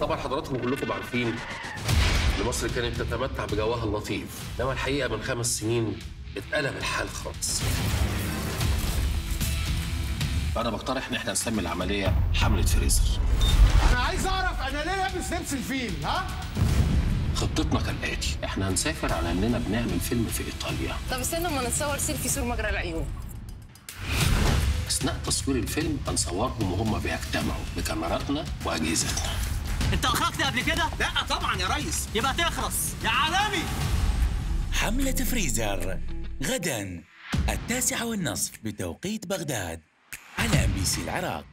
طبعا حضراتكم كلكم عارفين ان مصر كانت تتمتع بجوها اللطيف انما الحقيقه من خمس سنين اتقلب الحال خالص فانا بقترح ان احنا نسمي العمليه حمله فريزر انا عايز اعرف انا ليه لابس لبس الفيل ها خطتنا كالاتي احنا هنسافر على اننا بنعمل فيلم في ايطاليا طب استنى اما نتصور سيلفي سور مجرى العيون اثناء تصوير الفيلم هنصورهم وهم بيجتمعوا بكاميراتنا واجهزتنا انت اخرجت قبل كده؟ لا طبعا يا ريس يبقى تخرس يا عالمي حملة فريزر غدا التاسعة والنصف بتوقيت بغداد على ام بي سي العراق